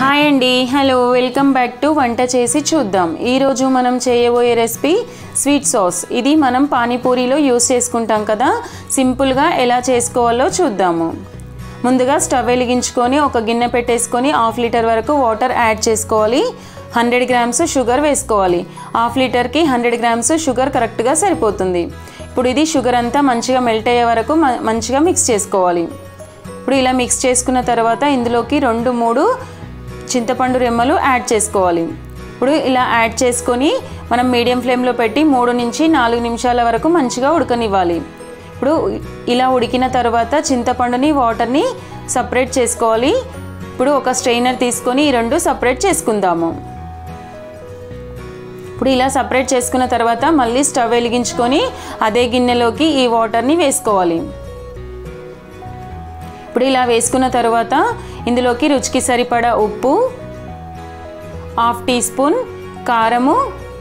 hi అండి hello welcome back to వంట చేసి చూద్దాం ఈరోజు మనం చేయబోయే రెసిపీ స్వీట్ సాస్ ఇది మనం పానీపూరిలో యూస్ చేసుకుంటాం కదా సింపుల్గా ఎలా చేసుకోవాలో చూద్దాము ముందుగా స్టవ్ వెలిగించుకొని ఒక గిన్నె పెట్టేసుకొని హాఫ్ లీటర్ వరకు వాటర్ యాడ్ చేసుకోవాలి హండ్రెడ్ గ్రామ్స్ షుగర్ వేసుకోవాలి హాఫ్ లీటర్కి హండ్రెడ్ గ్రామ్స్ షుగర్ కరెక్ట్గా సరిపోతుంది ఇప్పుడు ఇది షుగర్ అంతా మంచిగా మెల్ట్ అయ్యే వరకు మ- మంచిగా మిక్స్ చేసుకోవాలి ఇప్పుడు ఇలా మిక్స్ చేసుకున్న తర్వాత ఇందులోకి రెండు మూడు చింతపండు రెమ్మలు యాడ్ చేసుకోవాలి ఇప్పుడు ఇలా యాడ్ చేసుకొని మనం మీడియం ఫ్లేమ్లో పెట్టి మూడు నుంచి నాలుగు నిమిషాల వరకు మంచిగా ఉడకనివ్వాలి ఇప్పుడు ఇలా ఉడికిన తర్వాత చింతపండుని వాటర్ని సపరేట్ చేసుకోవాలి ఇప్పుడు ఒక స్ట్రైనర్ తీసుకొని ఈ రెండు సపరేట్ చేసుకుందాము ఇప్పుడు ఇలా సపరేట్ చేసుకున్న తర్వాత మళ్ళీ స్టవ్ వెలిగించుకొని అదే గిన్నెలోకి ఈ వాటర్ని వేసుకోవాలి ఇప్పుడు ఇలా వేసుకున్న తర్వాత ఇందులోకి రుచికి సరిపడా ఉప్పు హాఫ్ టీ స్పూన్ కారము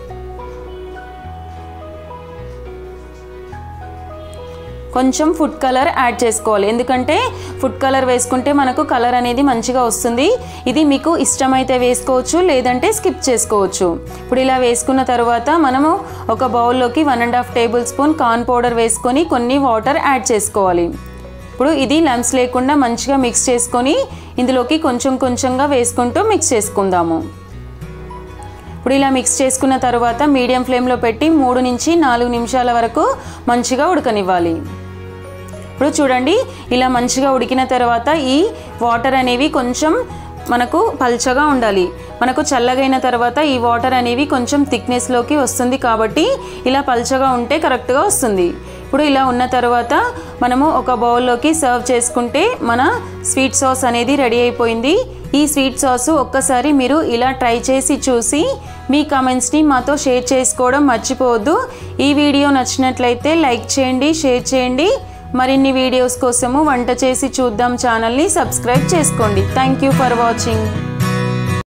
కొంచెం ఫుడ్ కలర్ యాడ్ చేసుకోవాలి ఎందుకంటే ఫుడ్ కలర్ వేసుకుంటే మనకు కలర్ అనేది మంచిగా వస్తుంది ఇది మీకు ఇష్టమైతే వేసుకోవచ్చు లేదంటే స్కిప్ చేసుకోవచ్చు ఇప్పుడు ఇలా వేసుకున్న తర్వాత మనము ఒక బౌల్లోకి one and half tablespoon corn powder వేసుకొని కొన్ని వాటర్ యాడ్ చేసుకోవాలి ఇప్పుడు ఇది లంప్స్ లేకుండా మంచిగా మిక్స్ చేసుకొని ఇందులోకి కొంచెం కొంచెంగా వేసుకుంటూ మిక్స్ చేసుకుందాము ఇప్పుడు ఇలా మిక్స్ చేసుకున్న తర్వాత మీడియం ఫ్లేమ్లో పెట్టి మూడు నుంచి నాలుగు నిమిషాల వరకు మంచిగా ఉడకనివ్వాలి ఇప్పుడు చూడండి ఇలా మంచిగా ఉడికిన తర్వాత ఈ వాటర్ అనేవి కొంచెం మనకు పల్చగా ఉండాలి మనకు చల్లగైన తర్వాత ఈ వాటర్ అనేవి కొంచెం థిక్నెస్లోకి వస్తుంది కాబట్టి ఇలా పల్చగా ఉంటే కరెక్ట్గా వస్తుంది ఇప్పుడు ఇలా ఉన్న తర్వాత మనము ఒక బౌల్లోకి సర్వ్ చేసుకుంటే మన స్వీట్ సాస్ అనేది రెడీ అయిపోయింది ఈ స్వీట్ సాస్ ఒక్కసారి మీరు ఇలా ట్రై చేసి చూసి మీ కామెంట్స్ని మాతో షేర్ చేసుకోవడం మర్చిపోవద్దు ఈ వీడియో నచ్చినట్లయితే లైక్ చేయండి షేర్ చేయండి మరిన్ని వీడియోస్ కోసము వంట చేసి చూద్దాం ఛానల్ని సబ్స్క్రైబ్ చేసుకోండి థ్యాంక్ యూ ఫర్ వాచింగ్